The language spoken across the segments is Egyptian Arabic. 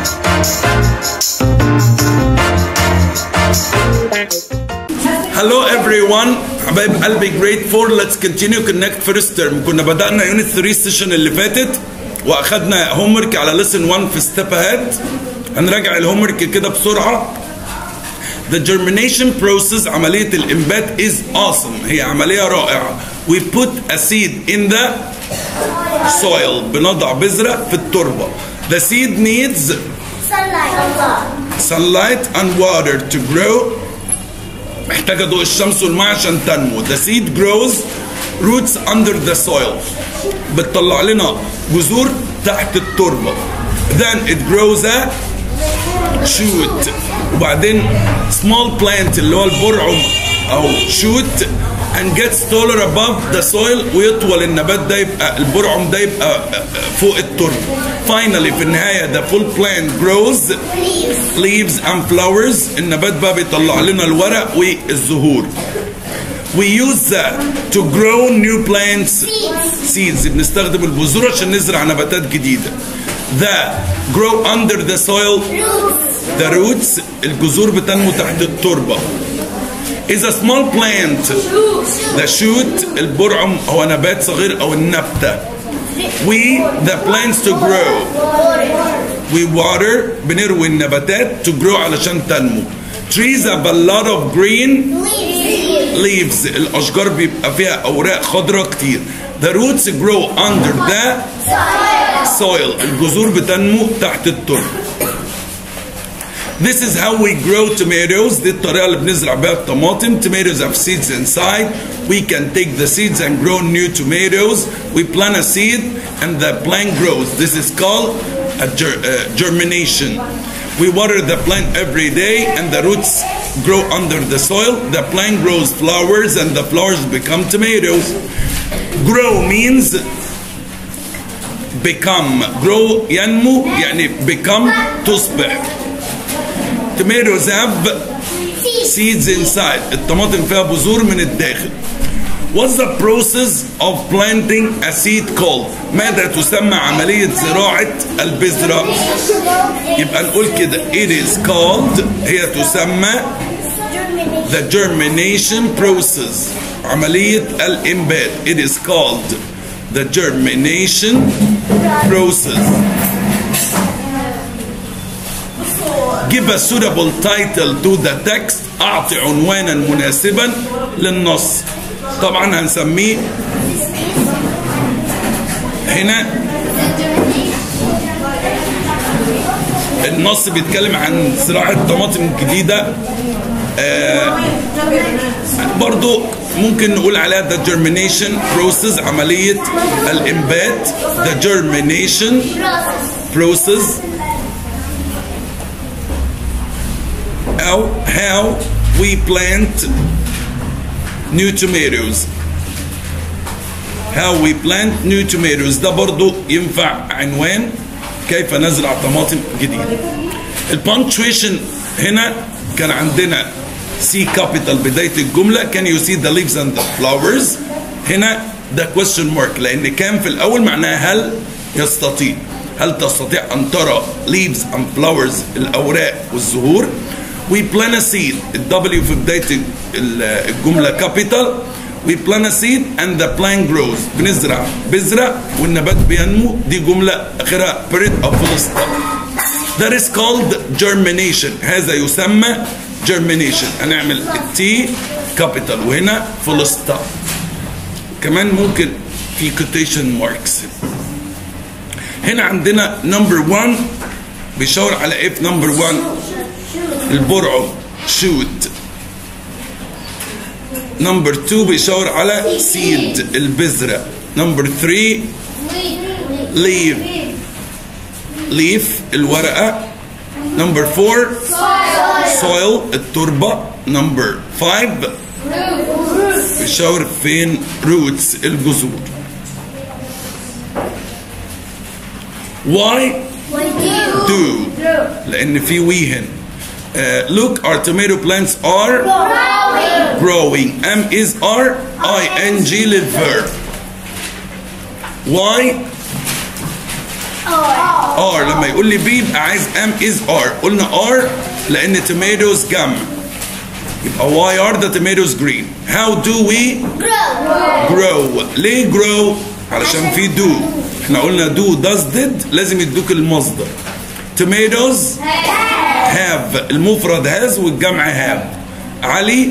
Hello everyone حبايب قلبي grade 4 let's continue connect first term كنا بدأنا unit 3 السيشن اللي فاتت واخدنا هومورك على lesson 1 في step ahead هنراجع الهومورك كده بسرعة The germination process عملية الإنبات is awesome هي عملية رائعة We put a seed in the soil بنضع بذرة في التربة The seed needs sunlight and water to grow محتاجة ضوء الشمس والماء عشان تنمو The seed grows roots under the soil بتطلع لنا جذور تحت التربة Then it grows a shoot وبعدين small plant اللي هو البرعم أو shoot and gets taller above the soil ويطول النبات ده يبقى البرعم ده يبقى فوق التربة finally في النهاية the full plant grows leaves and flowers النبات بقى بيطلع لنا الورق والزهور we use that to grow new plants seeds بنستخدم البذور عشان نزرع نباتات جديدة that grow under the soil the roots الجذور بتنمو تحت التربة is a small plant the shoot البرعم هو نبات صغير أو النبتة we the plants to grow we water بنروي النباتات to grow علشان تنمو trees have a lot of green leaves الأشجار بيبقى فيها أوراق خضراء كتير the roots grow under the soil الجذور بتنمو تحت التربة This is how we grow tomatoes دي الطريقة اللي بنزرع بيها الطماطم tomatoes have seeds inside we can take the seeds and grow new tomatoes we plant a seed and the plant grows this is called a ger uh, germination we water the plant every day and the roots grow under the soil the plant grows flowers and the flowers become tomatoes grow means become grow ينمو يعني become تصبح tomatoes have seeds inside الطماطم فيها بذور من الداخل What's the process of planting a seed called ماذا تسمى عملية زراعة البذرة يبقى نقول كده it is called هي تسمى the germination process عملية الإنبات it is called the germination process give a suitable title to the text أعطي عنوانا مناسبا للنص طبعا هنسميه هنا النص بيتكلم عن زراعة طماطم جديدة آه برضو ممكن نقول عليها the germination process عملية الإنبات the germination process أو how we plant new tomatoes how we plant new tomatoes ده برضو ينفع عنوان كيف نزرع طماطم جديدة البانكتويشن هنا كان عندنا سي كابيتال بداية الجملة كان يو سي ذا leaves and the flowers هنا ده question mark لأن كان في الأول معناها هل يستطيع هل تستطيع أن ترى leaves and flowers الأوراق والزهور we plant a seed الدبليو في بداية الجملة كابيتال we plant a seed and the plant grows بنزرع بذرة والنبات بينمو دي جملة آخرها period أو full stop that is called germination هذا يسمى germination هنعمل التي كابيتال وهنا full stop كمان ممكن في quotation marks هنا عندنا number one بيشاور على ايه في number one البرعم shoot نمبر 2 بيشاور على seed البذرة نمبر 3 leaf leaf الورقة نمبر 4 soil التربة نمبر 5 بيشاور فين roots الجذور why do لأن في وي هنا Uh, look, our tomato plants are growing. growing. M is R I N G live verb. Why? ار لما يقول لي بي يبقى عايز ام از ار قلنا ار لان tomatoes جمع يبقى why are the tomatoes green how do we grow ليه grow علشان في do احنا قلنا do does did لازم يدوك المصدر tomatoes have المفرد has والجمع have علي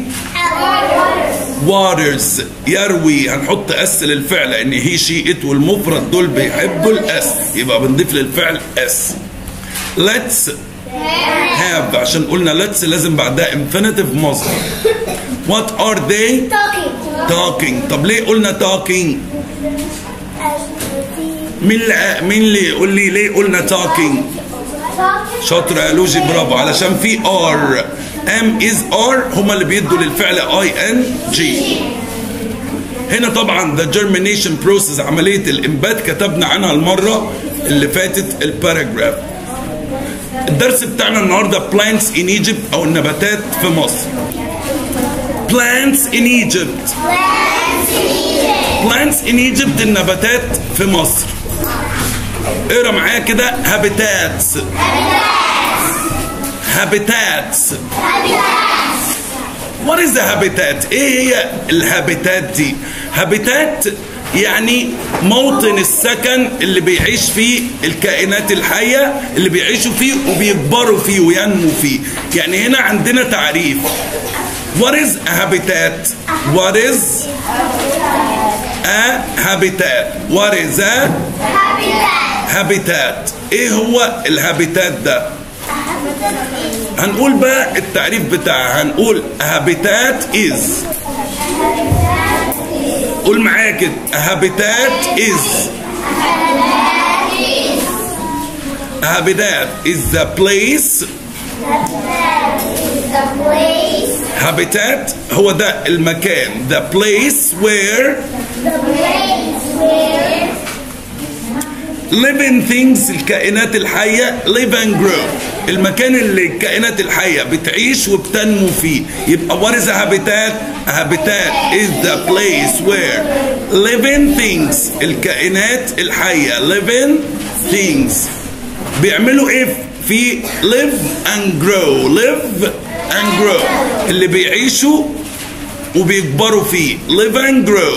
waters يروي هنحط اس للفعل لان هي شي ات والمفرد دول بيحبوا الاس يبقى بنضيف للفعل اس let's have عشان قلنا let's لازم بعدها infinitive مصدر what are they Talking. talking طب ليه قلنا talking مين اللي مين اللي يقول لي ليه قلنا talking شاطر يا لوجي برافو علشان في ار ام از ار هما اللي بيدوا للفعل اي ان جي هنا طبعا the germination process عملية الإنبات كتبنا عنها المرة اللي فاتت الباراجراف الدرس بتاعنا النهاردة plants in Egypt أو النباتات في مصر plants in Egypt plants in Egypt النباتات في مصر اقرا معايا كده habitats habitats What is a habitat؟ ايه هي الهابيتات دي؟ هابيتات يعني موطن السكن اللي بيعيش فيه الكائنات الحية اللي بيعيشوا فيه وبيكبروا فيه وينمو فيه يعني هنا عندنا تعريف What is a habitat? What is a habitat? What is a habitat? ايه هو الهابيتات ده؟ هنقول بقى التعريف بتاعها هنقول habitat is قول معايا كده habitat is habitat is the place habitat هو ده المكان the place where living things الكائنات الحية live and grow المكان اللي الكائنات الحية بتعيش وبتنمو فيه يبقى what is a habitat? A habitat is the place where living things الكائنات الحية living things بيعملوا ايه في live and grow live and grow اللي بيعيشوا وبيكبروا فيه live and grow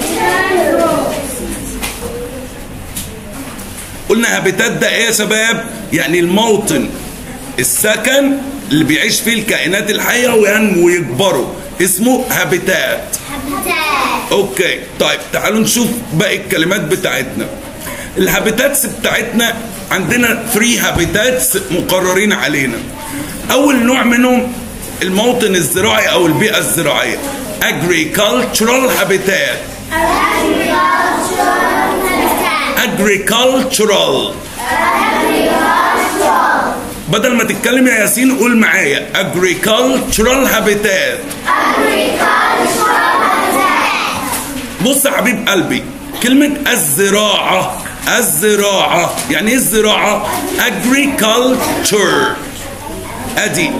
قلنا هابيتات ده ايه يا شباب يعني الموطن السكن اللي بيعيش فيه الكائنات الحية وينمو ويكبروا اسمه هابيتات اوكي طيب تعالوا نشوف باقي الكلمات بتاعتنا الهابيتاتس بتاعتنا عندنا 3 هابيتاتس مقررين علينا اول نوع منهم الموطن الزراعي او البيئة الزراعية agricultural habitat agricultural بدل ما تتكلم يا ياسين قول معايا agricultural habitat بص يا حبيب قلبي كلمة الزراعة الزراعة يعني ايه الزراعة agriculture ادي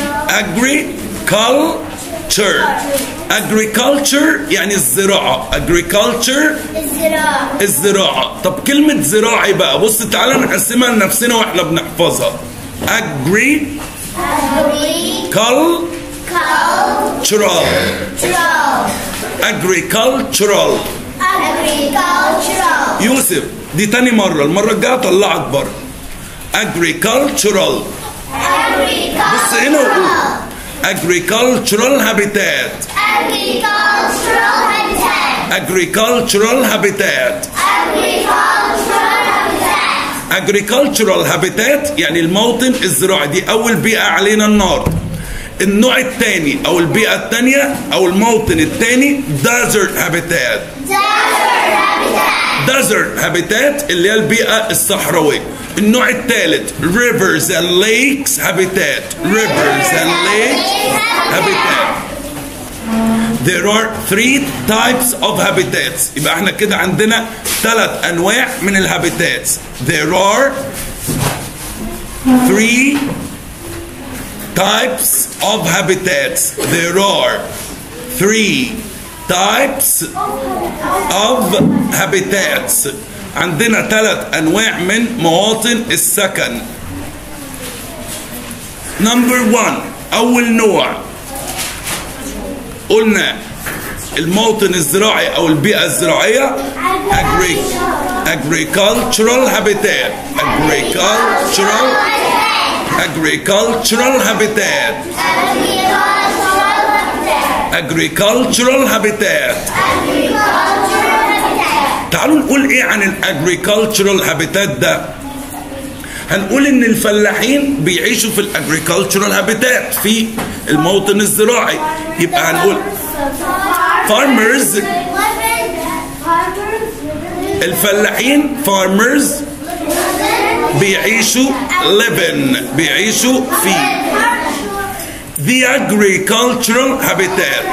agriculture agriculture يعني الزراعة agriculture الزراعة طب كلمة زراعي بقى بص تعالى نقسمها لنفسنا واحنا بنحفظها agri cultural agricultural يوسف دي تاني مرة المرة الجاية طلعك بره agricultural بص هنا وقول agricultural habitat agricultural habitat agricultural habitat يعني الموطن الزراعي دي اول بيئة علينا النهارده النوع الثاني او البيئة الثانية او الموطن الثاني desert habitat desert habitat اللي هي البيئة الصحراوية النوع الثالث rivers and lakes habitat rivers and lakes habitat There are three types of habitats يبقى احنا كده عندنا ثلاث انواع من الهابيتاتس There are three types of habitats There are three types of habitats عندنا ثلاث انواع من مواطن السكن نمبر 1 اول نوع قلنا الموطن الزراعي او البيئه الزراعيه agri agricultural habitat agricultural agricultural habitat agricultural habitat تعالوا نقول ايه عن الاجريكالتشرال هابيتات ده هنقول ان الفلاحين بيعيشوا في الاجريكالتشرال هابيتات في الموطن الزراعي يبقى هنقول farmers الفلاحين farmers بيعيشوا living بيعيشوا في the agricultural habitat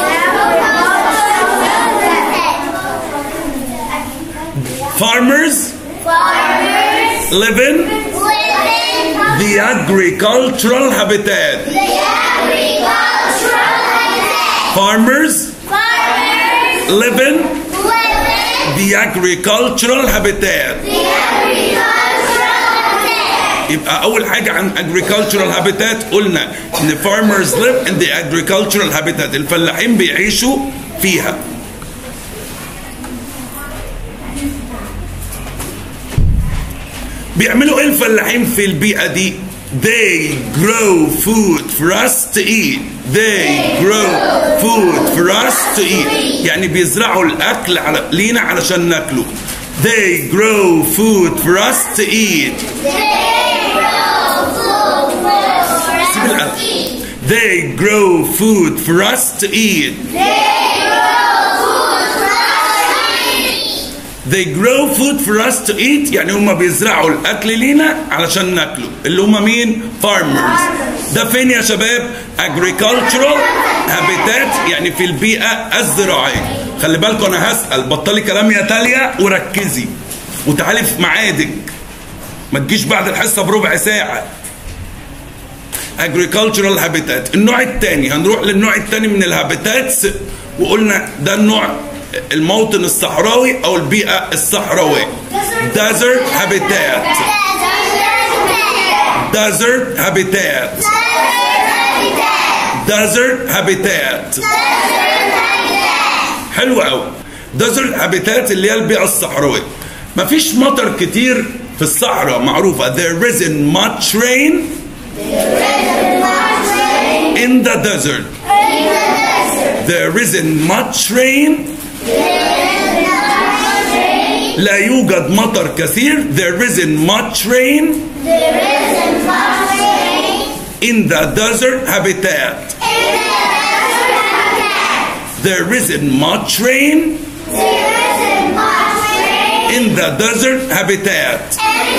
farmers living the agricultural habitat farmers living the agricultural habitat يبقى اول حاجه عن agricultural habitat قلنا ان farmers live in the agricultural habitat الفلاحين بيعيشوا فيها بيعملوا ايه الفلاحين في البيئه دي they grow food for us to eat they grow food for us to eat يعني بيزرعوا الاكل على لينا علشان ناكله they grow food for us to eat سيب القلم they grow food for us to eat They grow food for us to eat يعني هم بيزرعوا الأكل لينا علشان ناكله اللي هم مين؟ farmers ده فين يا شباب؟ agricultural habitat يعني في البيئة الزراعية خلي بالكم أنا هسأل بطلي كلام يا تاليا وركزي وتعالي في ميعادك ما تجيش بعد الحصة بربع ساعة agricultural habitat النوع الثاني هنروح للنوع الثاني من الهابيتاتس وقلنا ده النوع الموطن الصحراوي او البيئه الصحراويه desert habitat desert habitat desert habitat حلو قوي desert habitat اللي هي البيئه الصحراويه مفيش مطر كتير في الصحراء معروفه there isn't much rain in the desert there isn't much rain لا يوجد مطر كثير there isn't much rain in the desert habitat there isn't much rain in the desert habitat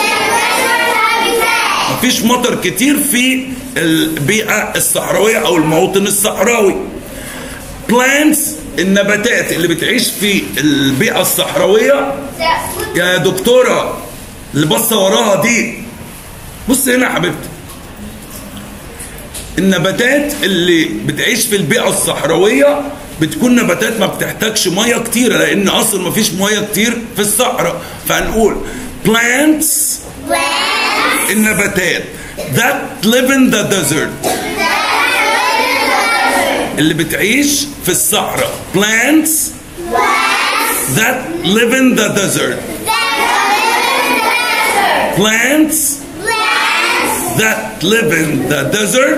مفيش مطر كتير في البيئة الصحراوية أو الموطن الصحراوي plants النباتات اللي بتعيش في البيئة الصحراوية يا دكتورة اللي باصة وراها دي بص هنا يا حبيبتي النباتات اللي بتعيش في البيئة الصحراوية بتكون نباتات ما بتحتاجش مية كتيرة لأن أصلا ما فيش مية كتير في الصحراء فهنقول plants النباتات that live in the desert اللي بتعيش في الصحراء plants that live in the desert plants that live in the desert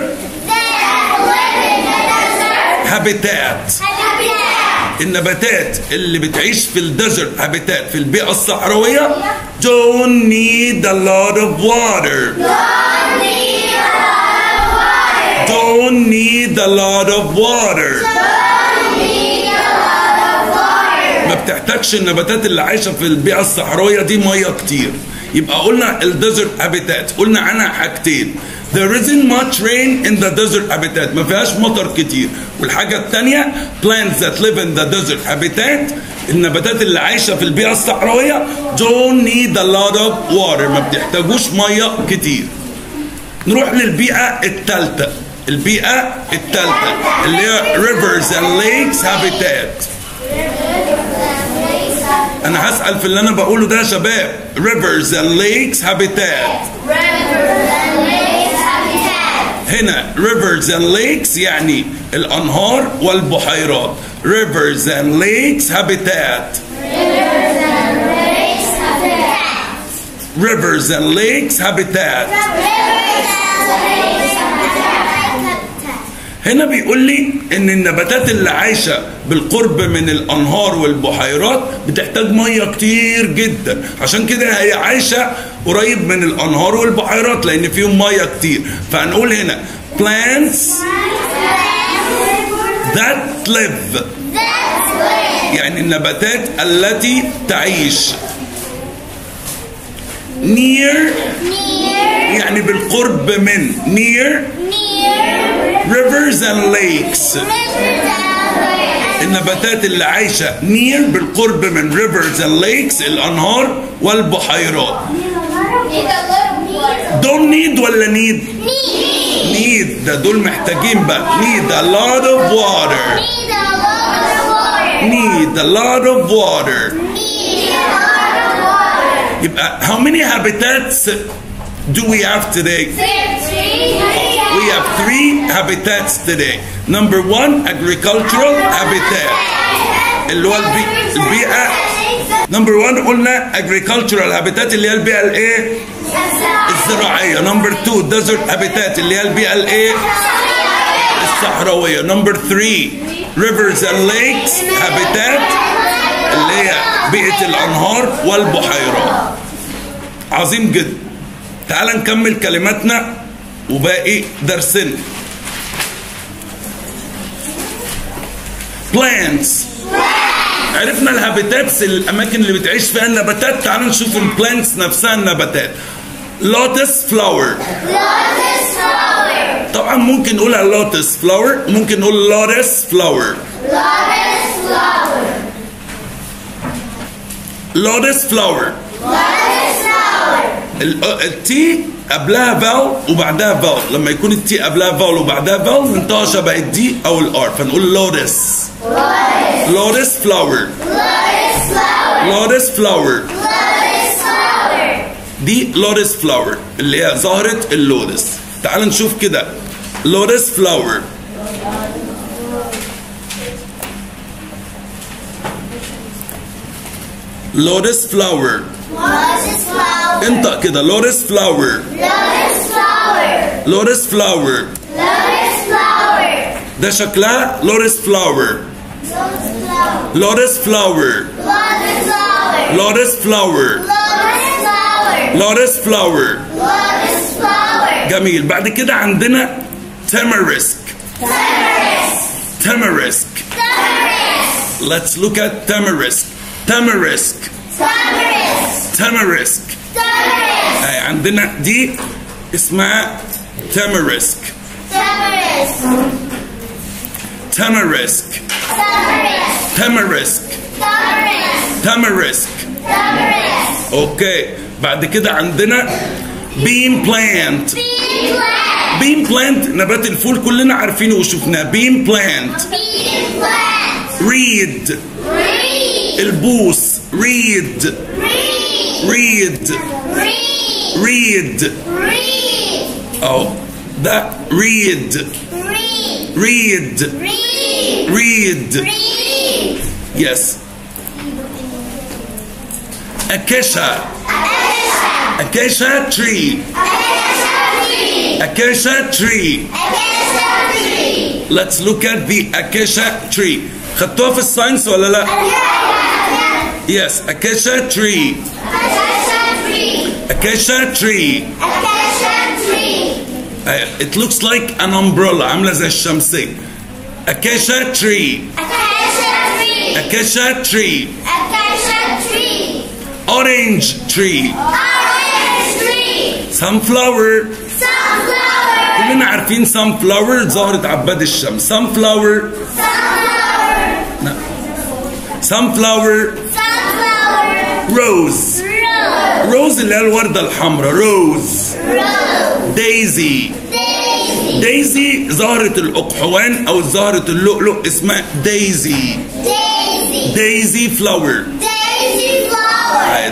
habitat النباتات اللي بتعيش في الديزرت هابيتات في البيئة الصحراوية don't need a lot of water don't need a lot of water ما بتحتاجش النباتات اللي عايشة في البيئة الصحراوية دي مية كتير يبقى قلنا الديزرت هابيتات قلنا عنها حاجتين There isn't much rain in the desert habitat ما فيهاش مطر كتير والحاجة التانية plants that live in the desert habitat النباتات اللي عايشة في البيئة الصحراوية don't need a lot of water ما بتحتاجوش مية كتير نروح للبيئة التالتة البيئة التالتة اللي هي rivers and lakes habitat انا هسأل في اللي انا بقوله ده يا شباب rivers and lakes habitat Rivers and lakes habitat. هنا rivers and lakes يعني الانهار والبحيرات rivers and lakes habitat Rivers and lakes habitat. rivers and lakes habitat Rivers and lakes habitat. هنا بيقول لي ان النباتات اللي عايشه بالقرب من الانهار والبحيرات بتحتاج ميه كتير جدا عشان كده هي عايشه قريب من الانهار والبحيرات لان فيهم ميه كتير فهنقول هنا plants that live That's way. يعني النباتات التي تعيش near Near, يعني بالقرب من near near, rivers and lakes rivers and lakes. النباتات اللي عايشة near بالقرب من rivers and lakes الأنهار والبحيرات Need a little water. دول need ولا need Need. need ده دول محتاجين بقى need a lot of water Need a lot of water. need a lot of water Need a lot of water. يبقى how many habitats do we have today Six trees. we have three habitats today number one agricultural habitat اللي هو البي- البيئة نمبر 1 قلنا agricultural habitat اللي هي البيئة الايه الزراعية نمبر 2 desert habitat اللي هي البيئة الايه الصحراوية نمبر 3 rivers and lakes habitat اللي هي بيئة الأنهار والبحيرات عظيم جدا تعال نكمل كلماتنا وباقي درسنا plants عرفنا الهابيتاتس الاماكن اللي بتعيش فيها النباتات تعال نشوف البلانتس نفسها النباتات لوتس فلاور Lotus flower. طبعا ممكن نقولها لوتس فلاور ممكن نقول لورس فلاور Lotus flower. لوتس فلاور Lotus flower. التي قبلها فاول وبعدها فاول لما يكون التي قبلها فاول وبعدها فاول منطقه شبه الدي او الار فنقول لوتس Lotus. لوتس فلاور Lotus flower. لوتس فلاور Lotus flower. دي لوتس فلاور اللي هي زهرة اللوتس تعال نشوف كده لوتس فلاور لوتس فلاور Lotus flower. انطق كده لوتس فلاور Lotus flower. لوتس فلاور Lotus flower. ده شكلها لوتس فلاور Lotus flower. لوتس فلاور Lotus flower. لوتس فلاور Lotus لوتس flower. فلاور Lotus flower. جميل بعد كده عندنا تاماريسك Tamarisk. تاماريسك Tamarisk. Let's look at tamarisk. Tamarisk. Tamarisk. Tamarisk. Tamarisk. هاي عندنا دي اسمها tamarisk. Tamarisk. Tamarisk. Tamarisk. Tamarisk. Tamarisk. Tamarisk. Tamarisk. اوكي بعد كده عندنا bean plant. Bean plant. bean plant نبات الفول كلنا عارفينه وشفناه bean plant. Bean plant. reed Reed. البوس reed Reed. reed Reed. reed Reed. اهو ده reed Reed. reed Reed. reed Reed. yes acacia Acacia. acacia tree Acacia tree. acacia tree Acacia tree. let's look at the acacia tree خدتوها في الساينس ولا لا yes acacia tree Acacia tree. acacia tree Acacia tree. Uh, it looks like an umbrella عامله زي الشمسيه acacia tree Acacia tree. acacia tree Acacia tree. orange tree Orange tree. sunflower Sunflower. كلنا عارفين sunflower زهرة عباد الشمس sunflower Sunflower. sunflower Sunflower. rose Rose. rose اللي هي الوردة الحمراء rose Rose. daisy Daisy. daisy زهرة الأقحوان أو زهرة اللؤلؤ اسمها daisy Daisy. daisy flower Daisy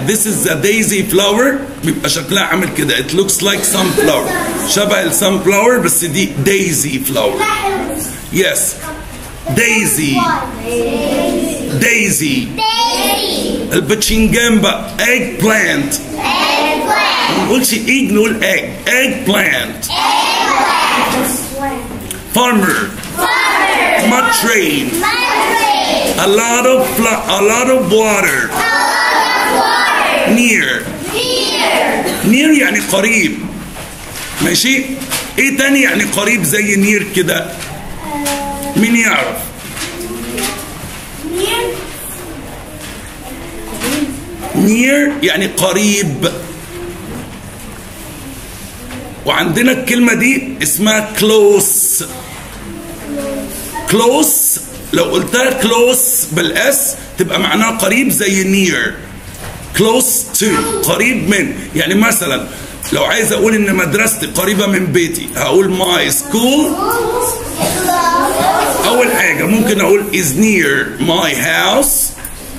this is the daisy flower بيبقى شكلها عامل كده it looks like sunflower شبه السانفلاور بس دي daisy flower yes daisy daisy البتشنجان بقى egg plant ما نقولش ايج نقول egg egg plant farmer mud train a lot of fla- a lot of water near near يعني قريب ماشي ايه تاني يعني قريب زي نير كده مين يعرف near يعني قريب وعندنا الكلمة دي اسمها close close لو قلتها close بالاس تبقى معناها قريب زي near close to قريب من يعني مثلا لو عايز اقول ان مدرستي قريبة من بيتي هقول my school اول حاجة ممكن اقول is near my house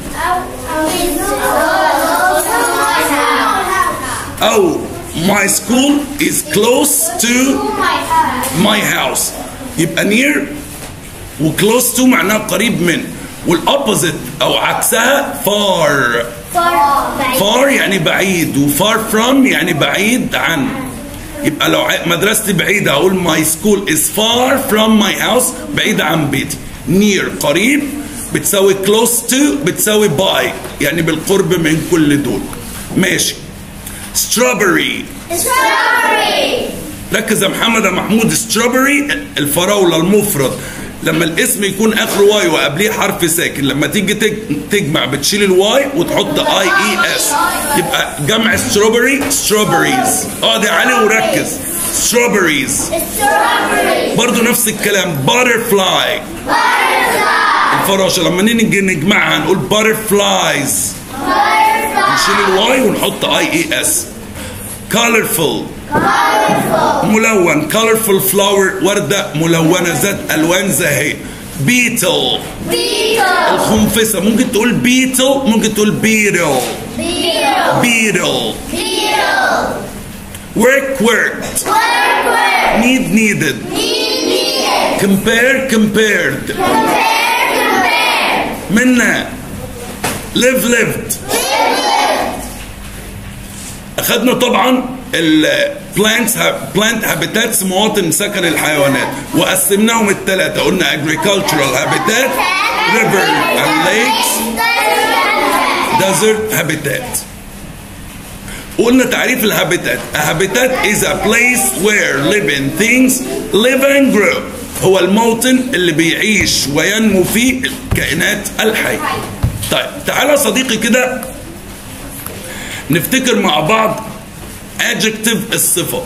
او my school is close to my house يبقى near و close to معناها قريب من والopposite او عكسها far far يعني بعيد و far from يعني بعيد عن يبقى لو ع- مدرستي بعيدة أقول my school is far from my house بعيدة عن بيتي near قريب بتساوي close to بتساوي by يعني بالقرب من كل دول ماشي strawberry ركز يا محمد يا محمود strawberry الفراولة المفرد لما الاسم يكون اخره واي وقبليه حرف ساكن لما تيجي تج- تجمع بتشيل الواي وتحط اي اي اس يبقى جمع strawberry strawberries اه ده علي وركز strawberries برضو نفس الكلام butterfly الفراشة لما نيجي نجمعها نقول butterflies نشيل الواي ونحط اي اي اس colorful ملون colorful flower وردة ملونة ذات ألوان زاهية beetle الخنفسة ممكن تقول beetle ممكن تقول beetle beetle work worked need needed compare compared منا live lived اخذنا طبعا البلانتس بلانت هابيتاتس مواطن سكن الحيوانات وقسمناهم الثلاثه قلنا agricultural habitat river and lakes desert habitat قلنا تعريف الهابيتات A habitat is a place where living things live and grow هو الموطن اللي بيعيش وينمو فيه الكائنات الحية طيب تعالى يا صديقي كده نفتكر مع بعض adjective الصفة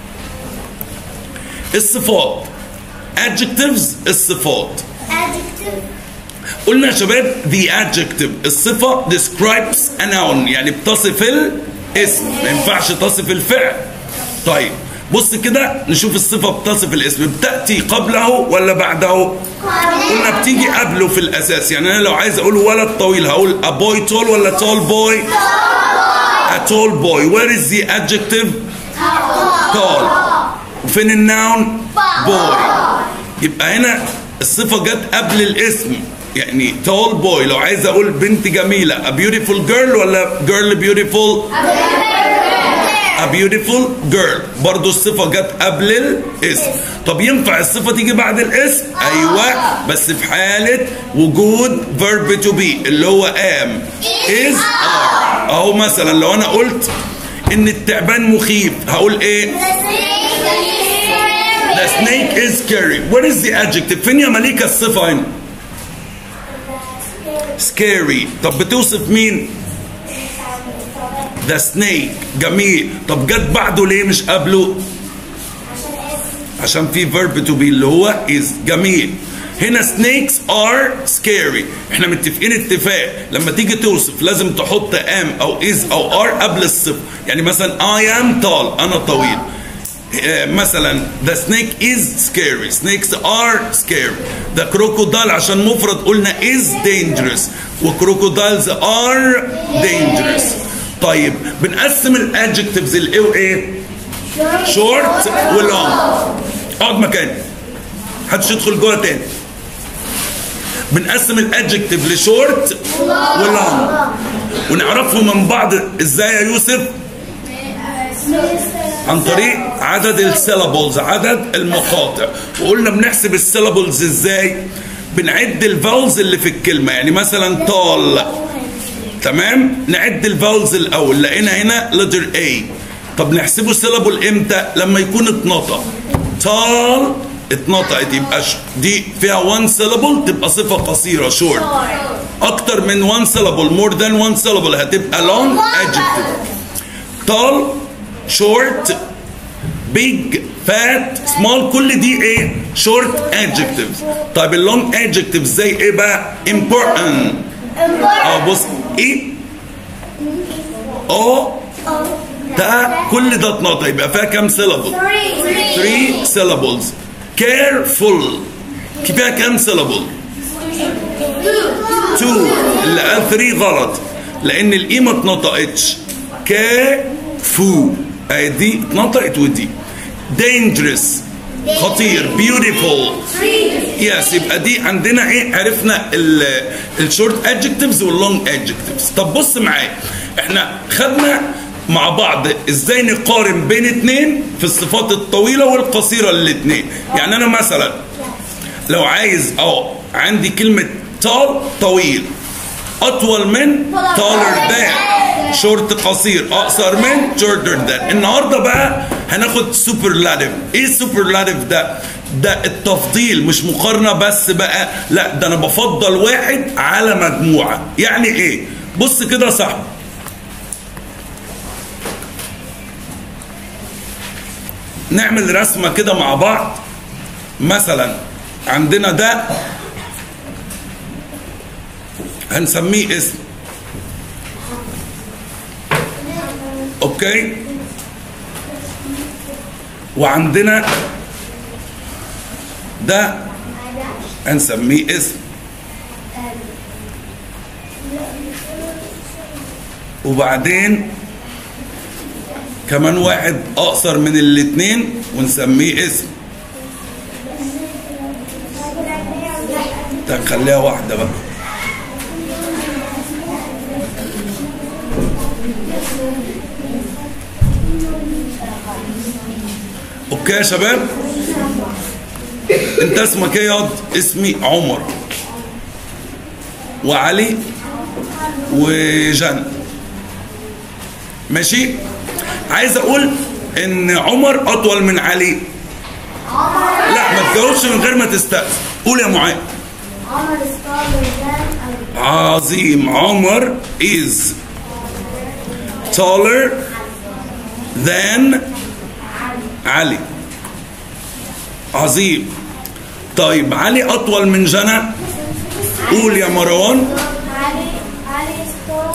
الصفات adjectives الصفات قلنا يا شباب the adjective الصفة describes a noun يعني بتصف الاسم ما ينفعش تصف الفعل طيب بص كده نشوف الصفة بتصف الاسم بتأتي قبله ولا بعده قلنا بتيجي قبله في الأساس يعني أنا لو عايز أقول ولد طويل هقول a boy tall ولا tall boy a tall boy where is the adjective tall وفين الناون boy يبقى هنا الصفة جت قبل الاسم يعني tall boy لو عايز اقول بنت جميلة a beautiful girl ولا girl beautiful a beautiful girl برضو الصفة جت قبل الاسم طب ينفع الصفة تيجي بعد الاسم ايوه بس في حالة وجود verb to be اللي هو am is are اهو مثلا لو انا قلت ان التعبان مخيف هقول ايه The snake is scary. What is the adjective? فين يا مليكة الصفة هنا؟ scary. طب بتوصف مين؟ The snake. جميل. طب جت بعده ليه مش قبله؟ عشان في verb to be اللي هو is جميل. هنا snakes are scary. احنا متفقين اتفاق لما تيجي توصف لازم تحط am او is او are قبل الصفة. يعني مثلا I am tall أنا طويل. آه، مثلا the snake is scary snakes are scary the crocodile عشان مفرد قلنا is dangerous و crocodiles are dangerous طيب بنقسم الادجكتيفز الايه وايه شورت ولونج اقعد مكانك محدش يدخل جوه تاني بنقسم الادجكتيف لشورت ولونج ونعرفهم من بعض ازاي يا يوسف عن طريق عدد السيلابلز عدد المقاطع وقلنا بنحسب السيلابلز ازاي بنعد الفاولز اللي في الكلمه يعني مثلا طال تمام نعد الفاولز الاول لقينا هنا لتر A طب نحسبه سيلابل امتى لما يكون اتنطق طال اتنطقت يبقى ش- دي فيها 1 سيلابل تبقى صفه قصيره شورت اكتر من 1 سيلابل مور ذان 1 سيلابل هتبقى لونج adjective tall short big fat small كل دي ايه short adjectives طيب اللونج adjectives زي ايه بقى important اه بص ايه او تا كل ده اتنطق يبقى فيها كام syllable 3 syllables careful فيها كام syllable 2 اللي قال 3 غلط لان الاي ما اتنطقتش كافو اهي دي اتنطقت ودي dangerous خطير beautiful يس يبقى دي عندنا ايه عرفنا الشورت ادجكتيفز واللونج ادجكتيفز طب بص معايا احنا خدنا مع بعض ازاي نقارن بين اتنين في الصفات الطويله والقصيره للاتنين يعني انا مثلا لو عايز اه عندي كلمه طال طويل اطول من taller than شورت قصير اقصر من shorter than النهارده بقى هناخد سوبرلاتيف ايه السوبرلاتيف ده ده التفضيل مش مقارنه بس بقى لا ده انا بفضل واحد على مجموعه يعني ايه بص كده يا صاحبي نعمل رسمه كده مع بعض مثلا عندنا ده هنسميه اسم اوكي وعندنا ده هنسميه اسم وبعدين كمان واحد اقصر من الاتنين ونسميه اسم ده نخليها واحده بقى اوكي يا شباب انت اسمك ايه ياض اسمي عمر وعلي وجنى ماشي عايز اقول ان عمر اطول من علي لا ما تجاوبش من غير ما تستأذن قول يا معاذ عمر ستار than عظيم عمر is taller than علي عظيم طيب علي اطول من جنى قول يا مروان علي علي ستار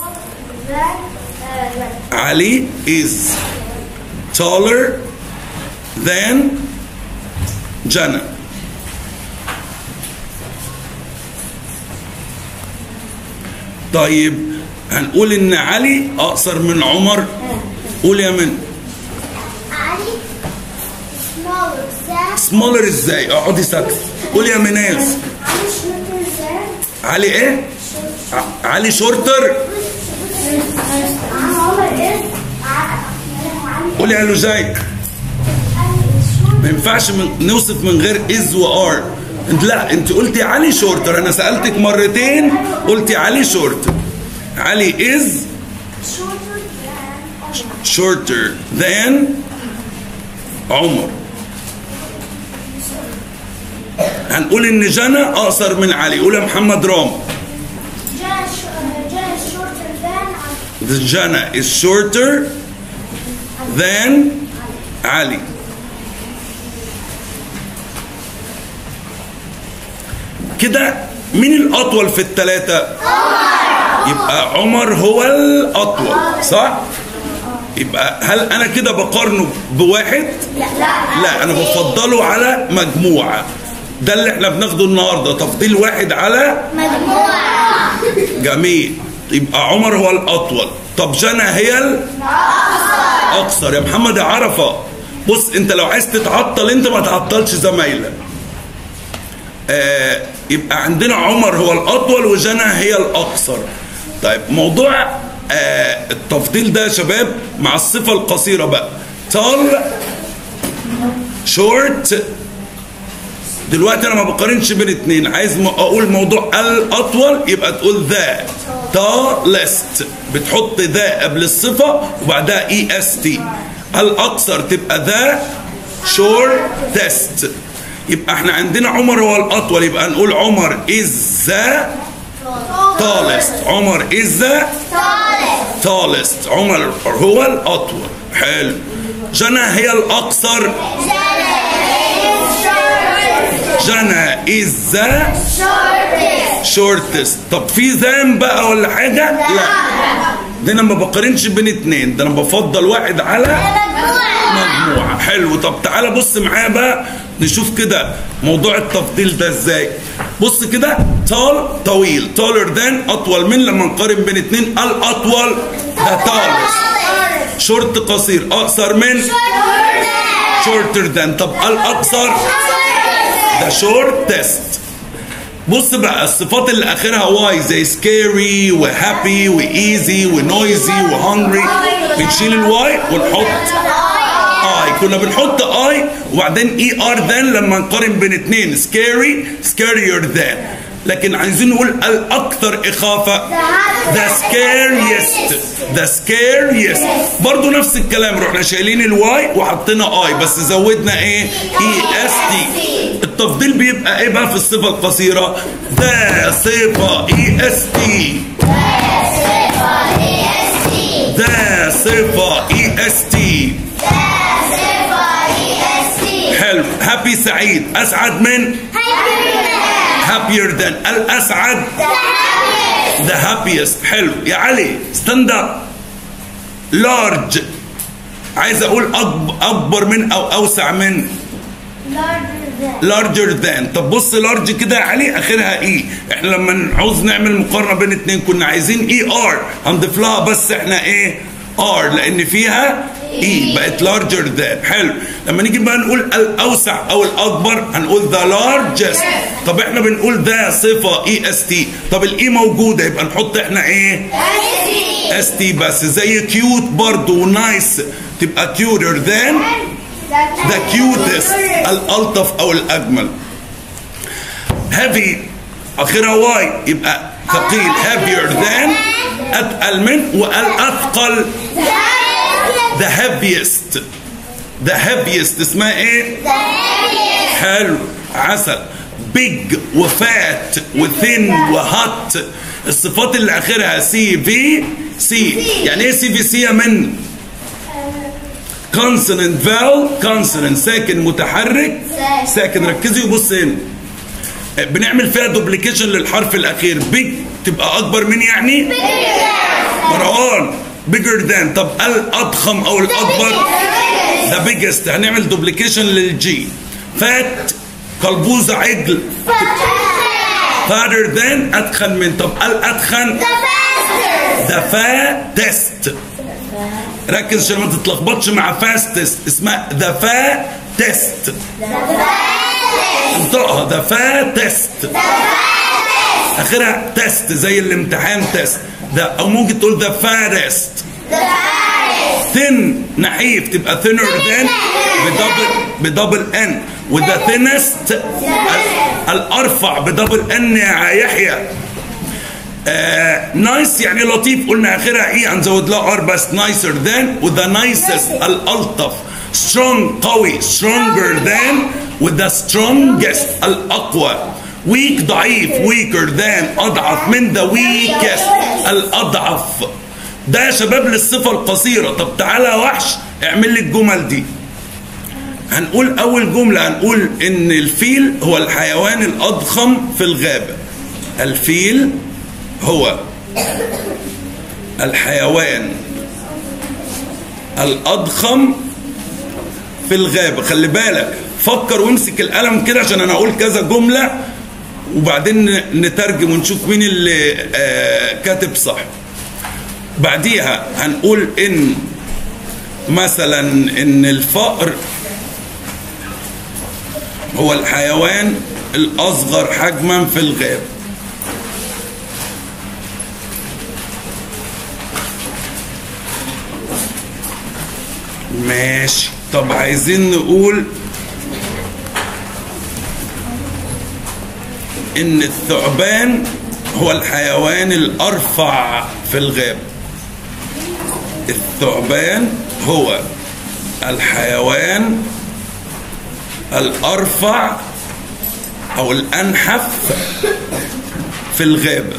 than علي is taller than جنى طيب هنقول ان علي اقصر من عمر قول يا من علي smaller than سمولر ازاي اقعدي ساكت قول يا مناس علي shorter than علي ايه ع- علي شورتر عمر is علي قولي يا لوجاي ما ينفعش من نوصف من غير از وار انت لا انت قلتي علي شورتر انا سالتك مرتين قلتي علي شورتر علي از shorter than shorter than عمر هنقول ان جنى اقصر من علي قول يا محمد رام Jan Jan is shorter than The جنى is shorter than علي كده مين الأطول في الثلاثة؟ يبقى عمر هو الأطول صح؟ يبقى هل أنا كده بقارنه بواحد؟ لا لا لا أنا بفضله على مجموعة ده اللي احنا بناخده النهارده تفضيل واحد على مجموعة جميل يبقى عمر هو الأطول طب جنى هي الاقصر يا محمد يا عرفه بص انت لو عايز تتعطل انت ما تعطلش زمايلك آه يبقى عندنا عمر هو الاطول وجنى هي الاقصر طيب موضوع آه التفضيل ده يا شباب مع الصفه القصيره بقى tall short دلوقتي انا ما بقارنش بين اتنين عايز م- اقول موضوع الاطول يبقى تقول ذا tallest بتحط ذا قبل الصفه وبعدها اي اس تي الاقصر تبقى ذا shortest يبقى احنا عندنا عمر هو الاطول يبقى نقول عمر is the tallest عمر is the tallest عمر هو الاطول حلو جنى هي الاقصر جنى is the shortest طب في ذان بقى ولا حاجه لا ده انا ما بقارنش بين اتنين ده انا بفضل واحد على مجموعة حلو طب تعالى بص معايا بقى نشوف كده موضوع التفضيل ده ازاي بص كده tall طويل taller than اطول من لما نقارن بين اتنين الاطول ده tallest شورت قصير اقصر من shorter than طب الاقصر ده shortest بص بقى الصفات اللي اخرها واي زي سكيري وهابي وايزي ونويزي وهنجري بنشيل الواي ونحط اي كنا بنحط اي وبعدين اي ار ذان لما نقارن بين اتنين سكيري سكيرير ذان لكن عايزين نقول الاكثر اخافه ذا scariest ذا scariest برضو نفس الكلام رحنا شايلين الواي وحطينا اي بس زودنا ايه اي اس تي التفضيل بيبقى ايه بقى في الصفه القصيره ذا صفه اي اس تي ذا صفه اي اس تي حلو هابي سعيد اسعد من happier than الاسعد the happiest حلو يا علي ستاند اب لارج عايز اقول أكب- اكبر من او اوسع من larger than طب بص لارج كده يا علي اخرها اي احنا لما نعوز نعمل مقارنه بين اتنين كنا عايزين اي ار هنضيف لها بس احنا ايه ار لان فيها اي بقت larger than حلو لما نيجي بقى نقول الاوسع او الاكبر هنقول the largest طب احنا بنقول ده صفه اي اس تي طب الاي موجوده يبقى نحط احنا ايه اس تي بس زي كيوت برضو ونايس تبقى cuter than the cutest الألطف أو الأجمل heavy آخرها واي يبقى ثقيل heavier than أتقل من والأثقل the heaviest the heaviest اسمها إيه؟ حلو عسل big وفات وثين وهات الصفات اللي آخرها سي في سي يعني إيه سي في سي يا من؟ consonant vowel consonant ساكن متحرك ساكن ركزي وبص هنا بنعمل فيها دوبليكيشن للحرف الاخير بيج تبقى اكبر من يعني مروان bigger than طب الاضخم او الاكبر ده biggest هنعمل دوبليكيشن للجي فات قلبوزة عجل fatter than اتخن من طب الاتخن ده فاتست ركز عشان ما تتلخبطش مع فاستست اسمها ذا فاتست انطقها ذا فاتست اخرها تست زي الامتحان تست ده او ممكن تقول ذا فارست ثين نحيف تبقى ثينر ذان بدبل بدبل ان وذا ثينست الارفع بدبل ان يا يحيى نايس يعني لطيف قلنا اخرها ايه هنزود لها ار بس نايسر ذان وذا نايسست الالطف سترونج قوي stronger than with the strongest الاقوى weak ضعيف weaker than اضعف من the weakest الاضعف ده يا شباب للصفه القصيره طب تعالى يا وحش اعمل لي الجمل دي هنقول اول جمله هنقول ان الفيل هو الحيوان الاضخم في الغابه الفيل هو الحيوان الأضخم في الغابة خلي بالك فكر وامسك القلم كده عشان أنا أقول كذا جملة وبعدين نترجم ونشوف مين اللي آه كاتب صح بعديها هنقول ان مثلا ان الفأر هو الحيوان الاصغر حجما في الغاب ماشي طب عايزين نقول ان الثعبان هو الحيوان الارفع في الغاب الثعبان هو الحيوان الارفع او الانحف في الغابه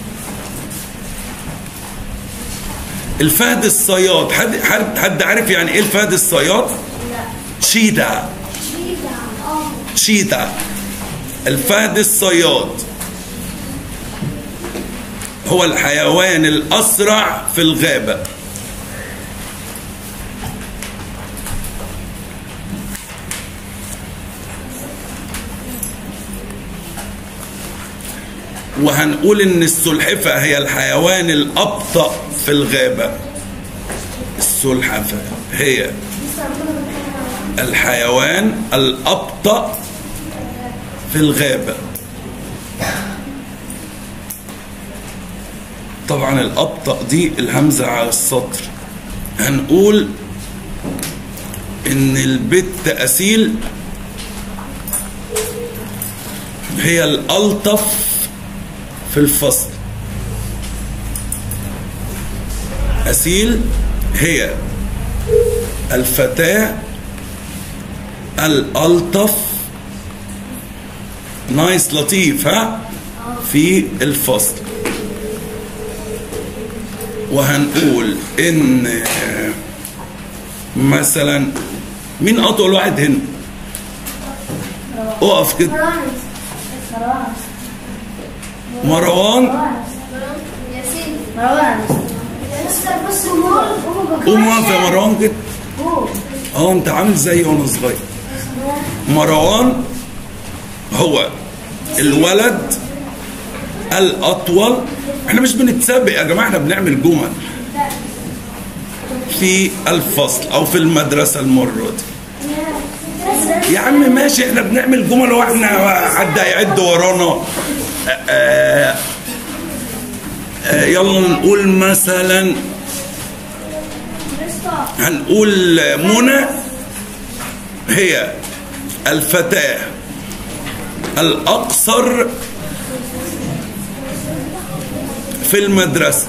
الفهد الصياد حد حد حد عارف يعني ايه الفهد الصياد شيتا شيتا الفهد الصياد هو الحيوان الاسرع في الغابه وهنقول ان السلحفة هي الحيوان الابطأ في الغابة السلحفة هي الحيوان الابطأ في الغابة طبعا الابطأ دي الهمزة على السطر هنقول ان البت اسيل هي الالطف في الفصل أسيل هي الفتاة الألطف نايس لطيف ها في الفصل وهنقول ان مثلا مين اطول واحد هنا اقف كده مروان ياسين مروان مستر بس قول قوم واقف يا مروان كده اه انت عامل زي وانا صغير مروان هو الولد الاطول احنا مش بنتسابق يا جماعه احنا بنعمل جمل في الفصل او في المدرسه المره دي يا عم ماشي احنا بنعمل جمل واحنا حد هيعد ورانا آه، آه، يلا نقول مثلا هنقول منى هي الفتاة الأقصر في المدرسة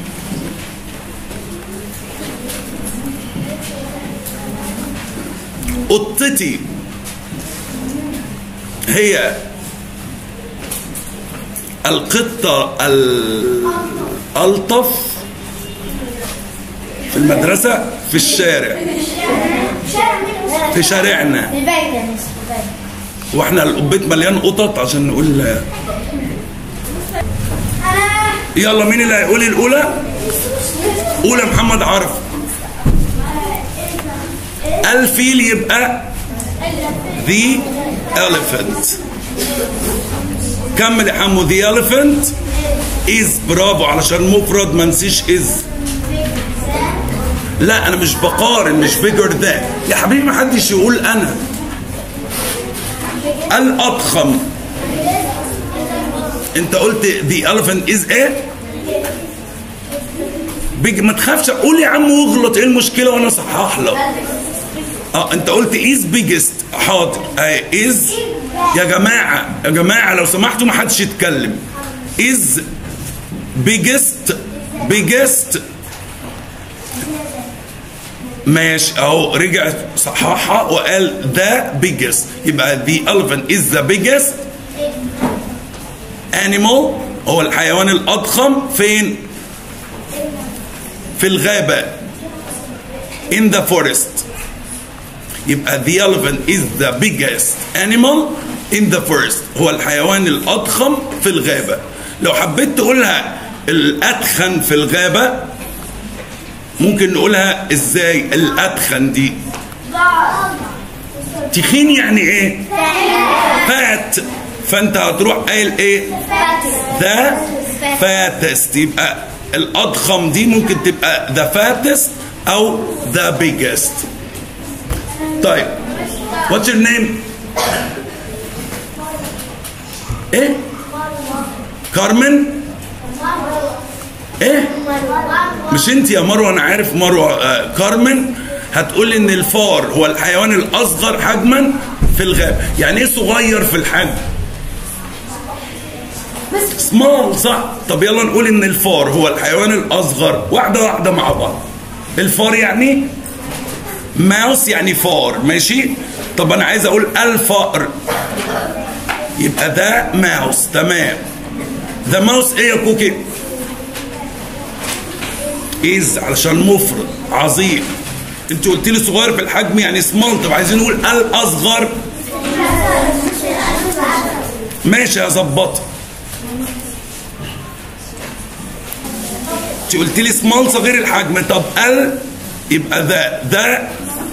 قطتي هي القطة الألطف في المدرسة في الشارع شارع مين في شارعنا البيت يا مس البيت واحنا البيت مليان قطط عشان نقول انا يلا مين اللي هيقول الاولى قول يا محمد عارف الفيل يبقى the elephant كمل يا حمو the elephant is برافو علشان مفرد ما نسيش is لا انا مش بقارن مش bigger than يا حبيبي ما حدش يقول انا الاضخم انت قلت the elephant is ايه بيج ما تخافش قول يا عم واغلط ايه المشكله وانا اصحح لك اه انت قلت is biggest حاضر اهي is يا جماعه يا جماعه لو سمحتوا ما حدش يتكلم is biggest biggest ماشي اهو رجع صححها وقال the biggest يبقى the elephant is the biggest animal هو الحيوان الأضخم فين؟ في الغابة in the forest يبقى the elephant is the biggest animal in the forest هو الحيوان الأضخم في الغابة لو حبيت تقولها الأتخن في الغابة ممكن نقولها ازاي الأتخن دي تخين يعني ايه؟ فات فانت هتروح قايل ايه؟ ذا فاتست يبقى الاضخم دي ممكن تبقى the fattest او the biggest طيب what's your name ايه كارمن ايه مش انت يا مروه انا عارف مروه آه كارمن هتقول ان الفار هو الحيوان الاصغر حجما في الغابه يعني ايه صغير في الحجم سمول صح طب يلا نقول ان الفار هو الحيوان الاصغر واحده واحده مع بعض الفار يعني ماوس يعني فار ماشي طب انا عايز اقول الفأر يبقى ده ماوس تمام ده ماوس ايه يا كوكي از علشان مفرد عظيم انت قلت لي صغير في الحجم يعني سمول طب عايزين نقول الاصغر ماشي هظبطها انت قلت لي سمول صغير الحجم طب ال يبقى ده ده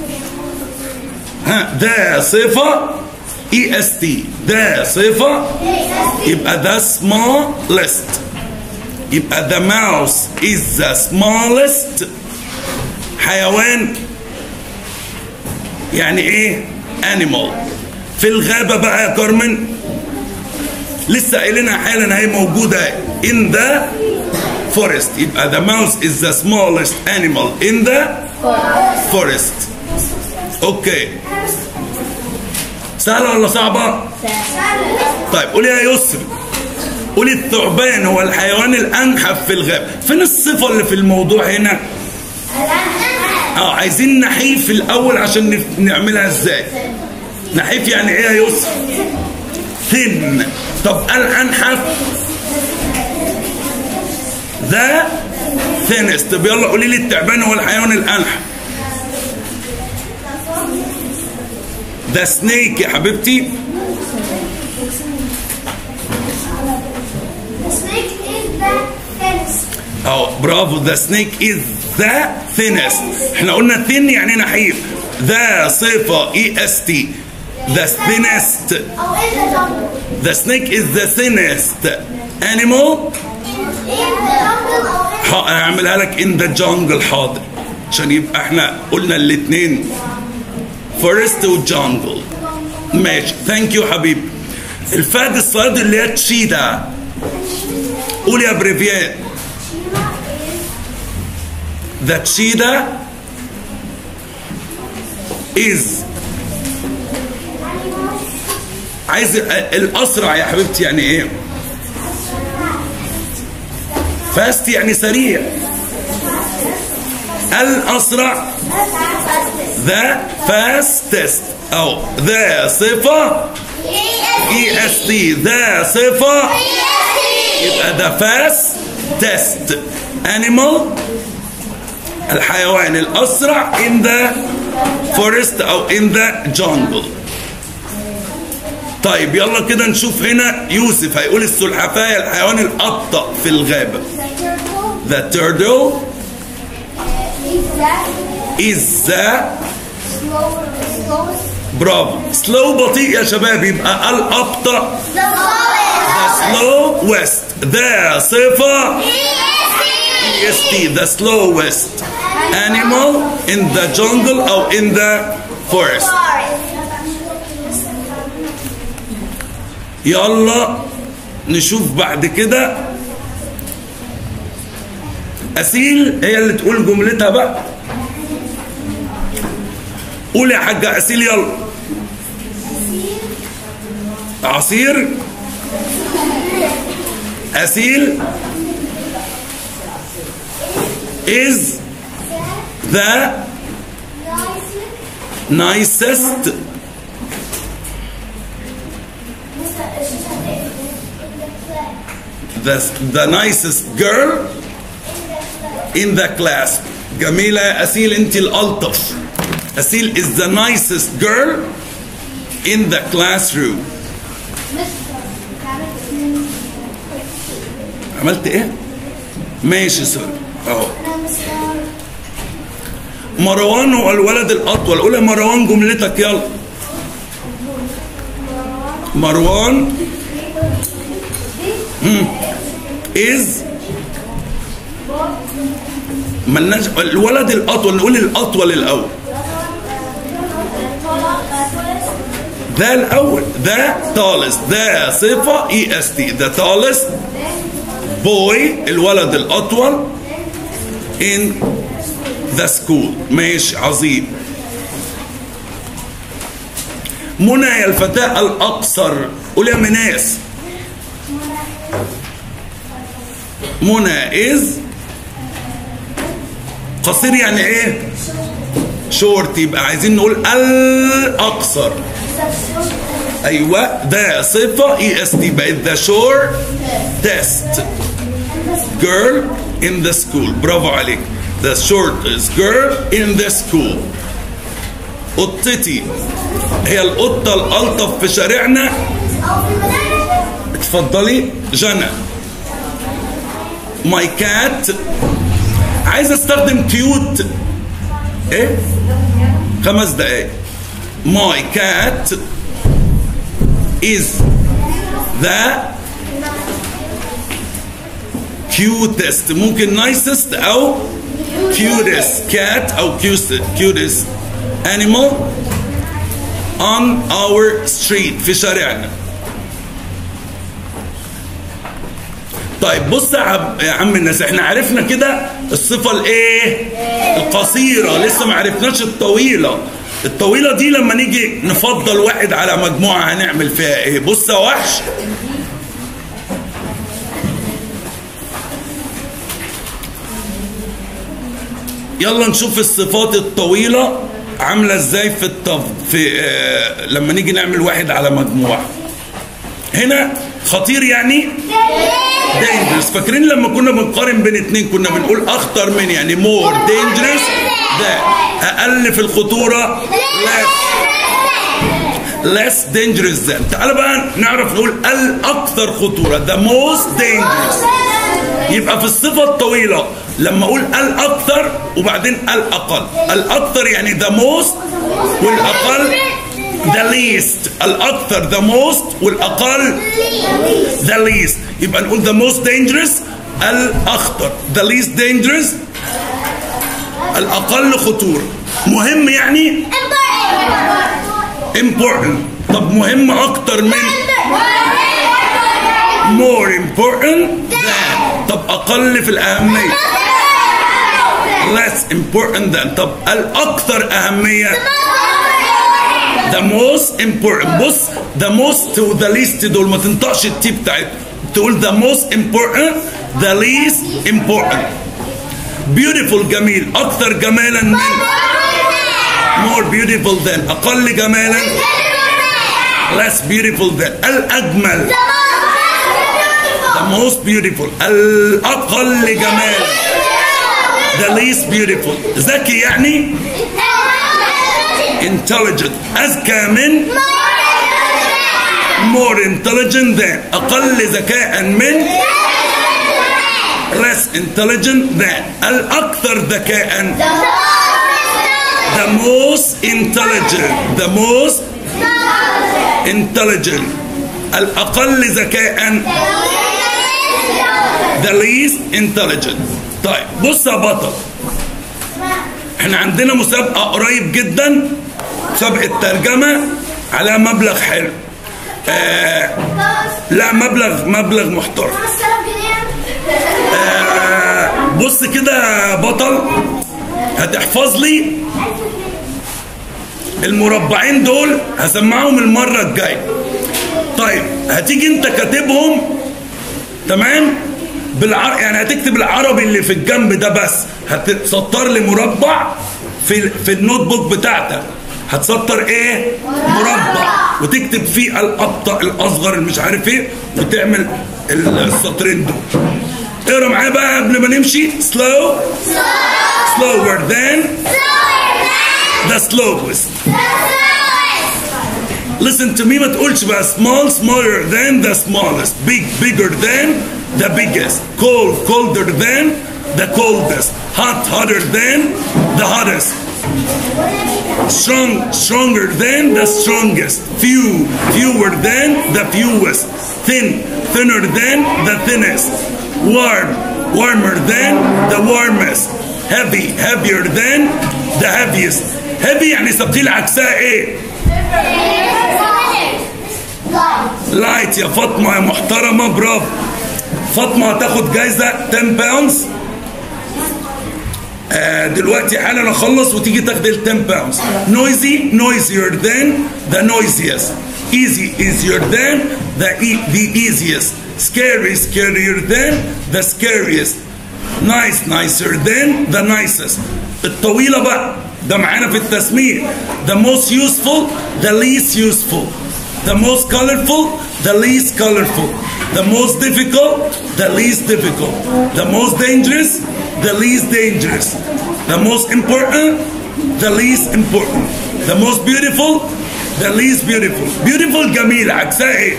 ها ده صفة اي اس تي ده صفة يبقى ده smallest يبقى the mouse is the smallest حيوان يعني ايه animal في الغابة بقى يا كارمن لسه قايلينها حالا هي موجودة in the forest يبقى the mouse is the smallest animal in the forest اوكي سهلة ولا صعبة؟ طيب قولي يا يسري قولي الثعبان هو الحيوان الأنحف في الغابة فين الصفة اللي في الموضوع هنا؟ اه عايزين نحيف الأول عشان نف- نعملها ازاي؟ نحيف يعني ايه يا يسري؟ ثن طب الأنحف ذا ثينست طب يلا قولي لي التعبان هو الحيوان الأنحف ده سنيك يا حبيبتي snake is the thinnest. اه برافو ذا سنيك از ذا ثينست احنا قلنا ثين يعني نحيف ذا صفة اي اس تي ذا ثينست أو in the jungle. ذا سنيك از ذا ثينست انيمال In the jungle أو in هعملها لك ان ذا جانجل حاضر عشان يبقى احنا قلنا الاثنين فورست وجانجل ماشي ثانك يو حبيبي الفهد الصيادي اللي هي تشيدا قول يا بريفيان The cheetah is عايز الأسرع يا حبيبتي يعني إيه؟ فاست يعني سريع الأسرع the fastest أو the صفة اي اس تي ذا صفة يبقى ده fastest animal الحيوان الأسرع in the forest أو in the jungle طيب يلا كده نشوف هنا يوسف هيقول السلحفاة الحيوان الأبطأ في الغابة the turtle is the برافو slow بطيء يا شباب يبقى الأبطأ the slowest the صفة EST the slowest animal in the jungle أو in the forest يلا نشوف بعد كده أسيل هي اللي تقول جملتها بقى قول يا حاجة أسيل يلا عصير أسيل is the nicest the, the nicest girl in the class جميلة يا أسيل أنت الألطف أسيل is the nicest girl in the classroom عملت إيه؟ ماشي سوري أهو مروان هو الولد الأطول قول يا مروان جملتك يلا مروان مم. is ملناش الولد الاطول نقول الاطول الاول ده الاول ده tallest ده صفه اي اس تي ده tallest boy الولد الاطول in the school ماشي عظيم منى يا الفتاة الأقصر قول يا مناس منى از قصير يعني ايه شورت يبقى عايزين نقول الأقصر ايوه ده صفة اي اس تي بقت ذا شور تيست girl in the school برافو عليك the shortest girl in the school قطتي هي القطة الألطف في شارعنا اتفضلي جنى ماي كات عايز استخدم كيوت ايه خمس دقايق ماي كات is the cutest ممكن nicest او cutest cat او cutest cutest animal on our street في شارعنا طيب بص يا عم- يا عم الناس احنا عرفنا كده الصفة الايه القصيرة لسه ما عرفناش الطويلة الطويلة دي لما نيجي نفضل واحد على مجموعة هنعمل فيها ايه بص يا وحش يلا نشوف الصفات الطويلة عاملة ازاي في التف... في آه... لما نيجي نعمل واحد على مجموعة هنا خطير يعني dangerous فاكرين لما كنا بنقارن بين اتنين كنا بنقول اخطر من يعني more dangerous ده اقل في الخطورة less less dangerous than تعال بقى نعرف نقول الاكثر خطورة the most dangerous يبقى في الصفة الطويلة لما اقول الاكثر وبعدين الاقل الاكثر يعني the most والاقل the least الاكثر the most والاقل the least يبقى نقول the most dangerous الاخطر the least dangerous الاقل خطورة مهم يعني important طب مهم اكتر من more important than طب اقل في الاهمية less important than طب الاكثر اهمية the most important بص the most و the least دول ما تنطقش التي بتاعت تقول the most important the least important beautiful جميل اكثر جمالا من more beautiful than اقل جمالا less beautiful than الاجمل the most beautiful الاقل جمالا the least beautiful ذكي يعني intelligent اذكى من more intelligent than اقل ذكاء من less intelligent than الاكثر ذكاء the most intelligent the most intelligent الاقل ذكاء the least intelligent طيب بص يا بطل احنا عندنا مسابقة قريب جدا مسابقة ترجمة على مبلغ حلو آه لا مبلغ مبلغ محترم آه بص كده يا بطل هتحفظ لي المربعين دول هسمعهم المرة الجاية طيب هتيجي انت كاتبهم تمام بالعر... يعني هتكتب العربي اللي في الجنب ده بس هتسطر لي مربع في في النوت بوك بتاعتك هتسطر ايه مربع وتكتب فيه الابطا الاصغر اللي مش عارف ايه وتعمل السطرين دول اقرا معايا بقى قبل ما نمشي slow slower than the slowest listen to me ما تقولش بقى small smaller than the smallest big bigger than the biggest cold colder than the coldest hot hotter than the hottest strong stronger than the strongest few fewer than the fewest thin thinner than the thinnest warm warmer than the warmest heavy heavier than the heaviest heavy يعني ثقيل عكسها ايه لايت يا فاطمه يا محترمه برافو فاطمه هتاخد جايزه 10 باوندز آه دلوقتي حالا اخلص وتيجي تاخد ال 10 باوندز noisy noisier than the noisiest easy easier than the e the easiest scary scarier than the scariest nice nicer than the nicest الطويله بقى ده معانا في التسميع the most useful the least useful the most colorful the least colorful the most difficult the least difficult the most dangerous the least dangerous the most important the least important the most beautiful the least beautiful beautiful جميل عكسها ايه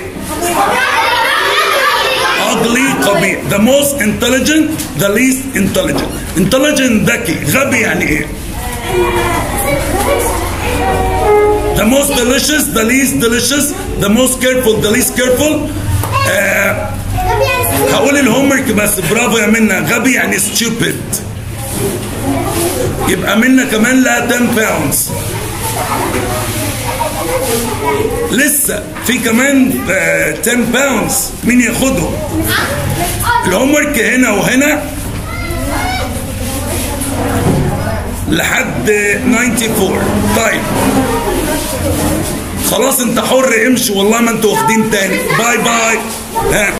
ugly قبيح the most intelligent the least intelligent intelligent ذكي غبي يعني ايه the most delicious the least delicious the most careful the least careful آه هقول الهومورك بس برافو يا منى غبي يعني stupid يبقى منى كمان لها 10 باوندز لسه في كمان آه 10 باوندز مين ياخدهم الهومورك هنا وهنا لحد 94 طيب خلاص انت حر امشي والله ما انتوا واخدين تاني باي باي ها